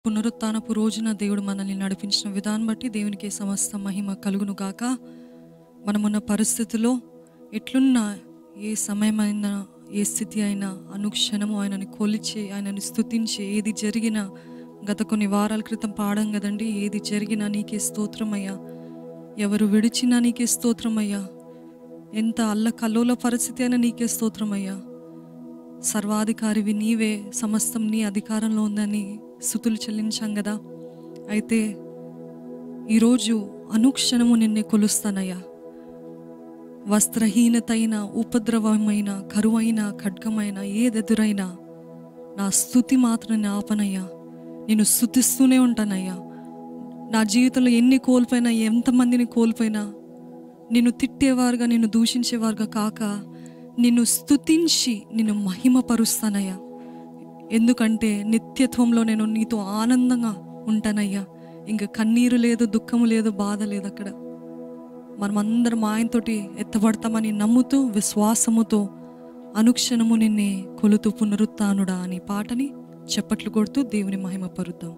పునరుత్థానపు రోజున దేవుడు మనల్ని నడిపించిన విధానం బట్టి దేవునికి సమస్త మహిమ కలుగును గాక మనమున్న పరిస్థితిలో ఎట్లున్నా ఏ సమయమైనా ఏ స్థితి అయినా అనుక్షణము ఆయనని కొలిచి ఆయనని స్తుతించి ఏది జరిగినా గత కొన్ని వారాల క్రితం పాడం కదండి ఏది జరిగినా నీకే స్తోత్రమయ్యా ఎవరు విడిచినా నీకే స్తోత్రమయ్యా ఎంత అల్ల కల్లోల పరిస్థితి అయినా నీకే స్తోత్రమయ్యా సర్వాధికారివి నీవే సమస్తం నీ అధికారంలో ఉందని స్థుతులు చెల్లించాం కదా అయితే ఈరోజు అనుక్షణము నిన్నే కొలుస్తానయ్యా వస్త్రహీనతైన ఉపద్రవమైన కరువైన ఖడ్గమైన ఏదెదురైనా నా స్థుతి మాత్రం నేను ఆపనయ్యా నేను స్థుతిస్తూనే ఉంటానయ్యా నా జీవితంలో ఎన్ని కోల్పోయినా ఎంతమందిని కోల్పోయినా నిన్ను తిట్టేవారుగా నిన్ను దూషించేవారుగా కాక నిన్ను స్తుతించి నిన్ను మహిమపరుస్తానయ్యా ఎందుకంటే నిత్యత్వంలో నేను నీతో ఆనందంగా ఉంటానయ్యా ఇంకా కన్నీరు లేదు దుఃఖము లేదు బాధ లేదు అక్కడ మనమందరం ఆయనతోటి ఎత్తబడతామని నమ్ముతూ విశ్వాసముతో అనుక్షణము నిన్నే కొలుతూ పునరుత్నుడా అనే పాటని చప్పట్లు కొడుతూ దేవుని మహిమపరుద్దాం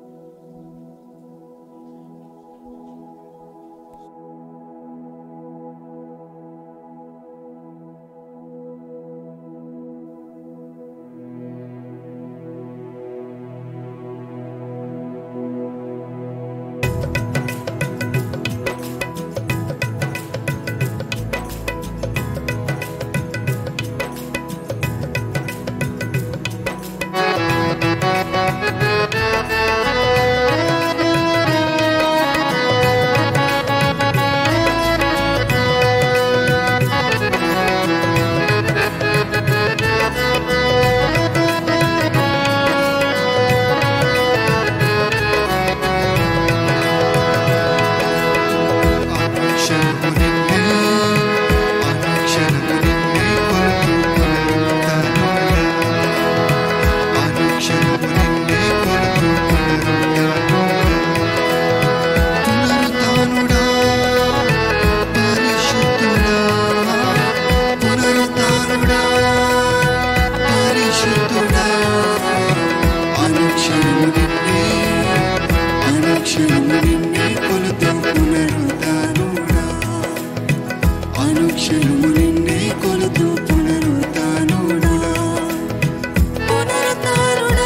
అనుక్షణము నిన్నే అనుక్షణము నిన్నే కొలుతూ పునరుత్థానుడా అనుక్షణము నిన్నే కొలుతూ పునరుత్థానుడా పరిశుద్ధుడా పునరుత్థానుడా పరిశుద్ధుడా అనుక్షణము నిన్నే అనుక్షణము నిన్నే కొలుతూ పునరుత్థానుడా అనుక్షణము నిన్నే కొలుతూ పునరుత్థానుడా పునరుత్థానుడా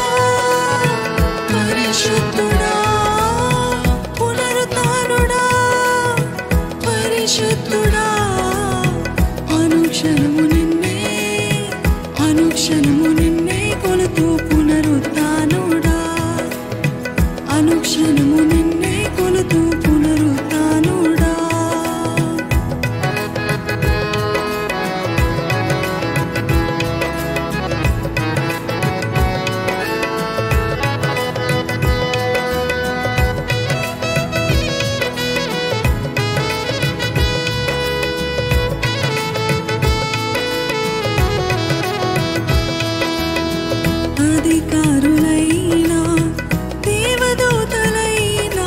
పరిశుద్ధుడా పునరుత్థానుడా పరిశుద్ధుడా అనుక్షణము నిన్నే అనుక్షణము నిన్నే కొలుతూ పునరుత్థానుడా అనుక్షణము నిన్నే కొలుతూ పునరుత్థానుడా అధికారులైనా దేవదూతలైనా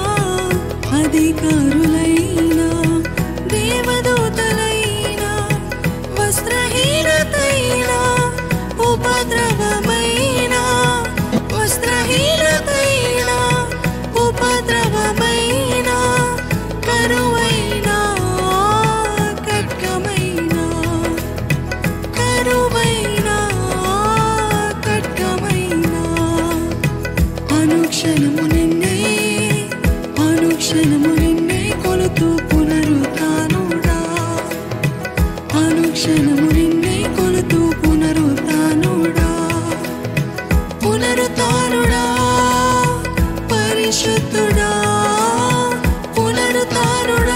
అధికారులైనా దేవదూతలైనా వస్త్రహీనతైనా ఉపద్రవమైనా వస్త్రహీనతైనా ఉపద్రవమైనా కరువైనా ఖడ్గమైనా కరువైనా ఖడ్గమైనా అనుక్షణము నిన్నే అనుక్షణము నిన్నే కొలుతూ పునరుత్నుడా అనుక్షణము నిన్నే కొలుతూ పునరుత్నుడా పునరుత్నుడా పరిశుద్ధుడా పునరుత్నుడా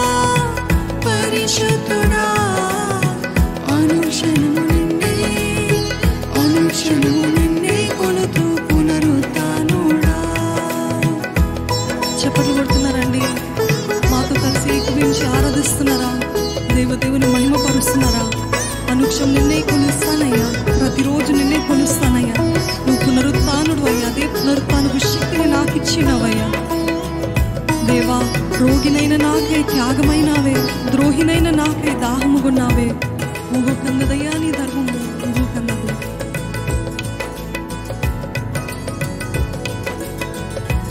పరిశుద్ధుడా అనుక్షణము నిన్నే అనుక్షణము నిన్నే కొలుతూ పునరుత్నుడా చప్పట్లు కొడుతున్నారండి మాతో కలిసి ఏకీభవించి ఆరాధిస్తున్నారా దేవదేవుని మహిమపరుస్తున్నారా అనుక్షం నిన్నే కొలుస్తానయ్యా ప్రతిరోజు నిన్నే కొలుస్తానయ్యా నువ్వు పునరుత్నుడు అయ్యా అదే పునరుత్నపు శక్తిని నాకు ఇచ్చినవయ్యా దేవా రోగినైన నాకై త్యాగమైనావే ద్రోహినైన నాకై దాహముగున్నావే ఊహు కన్నదయ్యా నీ ధర్మము ఊహు కన్నదు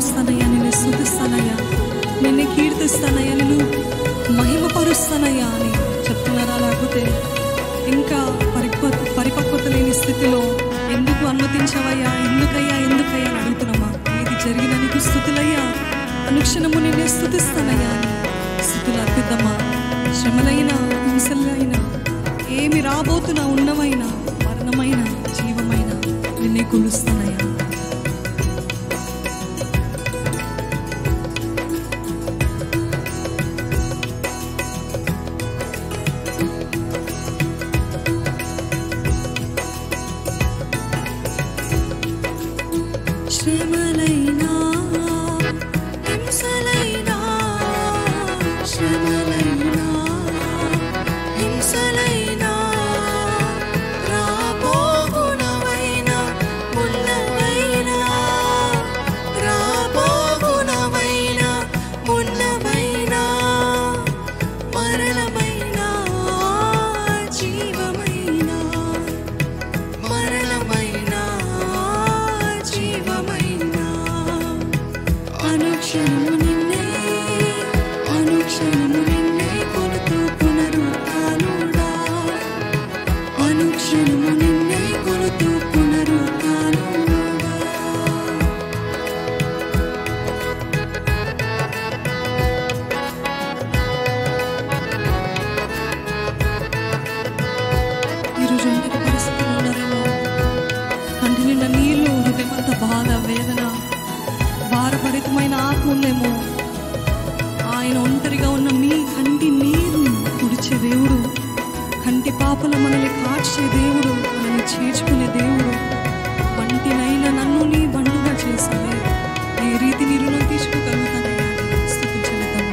గణపరుస్తానయ్యా నిన్ను స్థుతిస్తానయ్యా నిన్నే కీర్తిస్తానయ్యా నిన్ను మహిమపరుస్తానయ్యా అని చెప్తున్నారా లేకపోతే ఇంకా పరిపక్వ పరిపక్వత లేని స్థితిలో ఎందుకు అనుమతించవయ్యా ఎందుకయ్యా ఎందుకయ్యా అని అడుగుతున్నామా ఏది జరిగినా నీకు స్థుతులయ్యా అనుక్షణము నిన్నే స్థుతిస్తానయ్యా అని స్థుతులు అర్పిద్దామా శ్రమలైనా హింసలైనా ఏమి రాబోతున్నా ఉన్నమైనా మరణమైన జీవమైన నిన్నే కొలుస్తానయ్యా శ్రమలైనా హింసలైనా శ్రమలైనా హింసలైనా రాబోగునవైనా ఉన్నవైనా రాబోగునవైనా ఉన్నవైనా మరణమైనా జీవమైనా మరణమైనా జీవమైనా అనుక్షణము నిన్నే అనుక్షణము నిన్నే కొలుతూ పునరుత్థానుడా అనుక్షణము నిన్నే కొలుతూ పునరుత్థానుడా ఈరోజు ఎంతటి పరిస్థితులు ఉన్నారేమో కంటి నిండా నీళ్లు హృదయమంత బాధ వేదన భారభరితమైన ఆత్మ ఉందేమో ఆయన ఒంటరిగా ఉన్న మీ కంటి నీరు తుడిచే దేవుడు కంటి పాపల మనల్ని కాడ్చే దేవుడు మనల్ని చేర్చుకునే దేవుడు వంటినైనా నన్ను నీ బండుగా చేసావే ఏ రీతి నీ రుణం తీసుకోగలుగుతానయ్యా అని స్తుతించలేదాము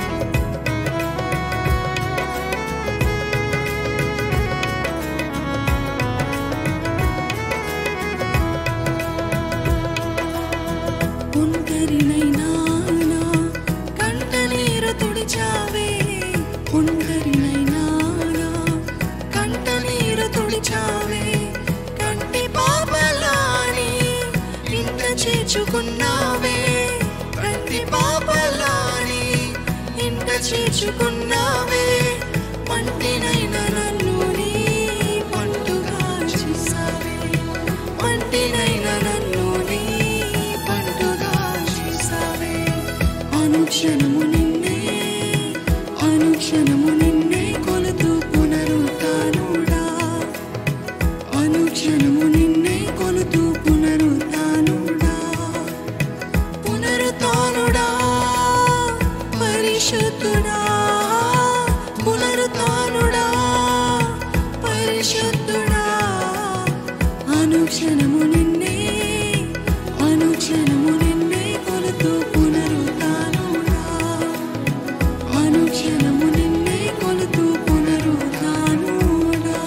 ఒంటరినైనా నా కంట నీరు తుడిచావే ఒంటరినైనా నా కంట నీరు తుడిచావే కంటి పాపలాని ఇంట చేర్చుకున్నావే కంటి పాపలాని ఇంట చేర్చుకున్నావే వంటినైనా నన్ను నీ పండుగా చేసావే వంటినైనా నన్ను నీ పండుగా చేసావే అనుక్షణము నిన్నే అనుక్షణము నిన్నే కొలుతూ పునరుత్థానుడా అనుక్షణము నిన్నే కొలుతూ పునరుత్థానుడా పునరుత్థానుడా పరిశుద్ధుడా పునరుత్థానుడా పరిశుద్ధుడా అనుక్షణము నిన్నే అనుక్షణము నిన్నే కొలుతూ పునరుత్థానుడా అనుక్షణము నిన్నే కొలుతూ పునరుత్థానుడా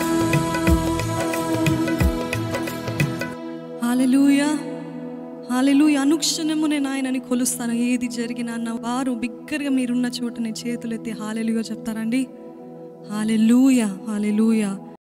హాలెలూయా హాలెలూయ అనుక్షణము నేను ఆయనని కొలుస్తాను ఏది జరిగినా అన్న వారు బిగ్గరగా మీరున్న చోట నేను చేతులెత్తి హాలెలుగా చెప్తారండి హాలెలూయ హాలెలూయ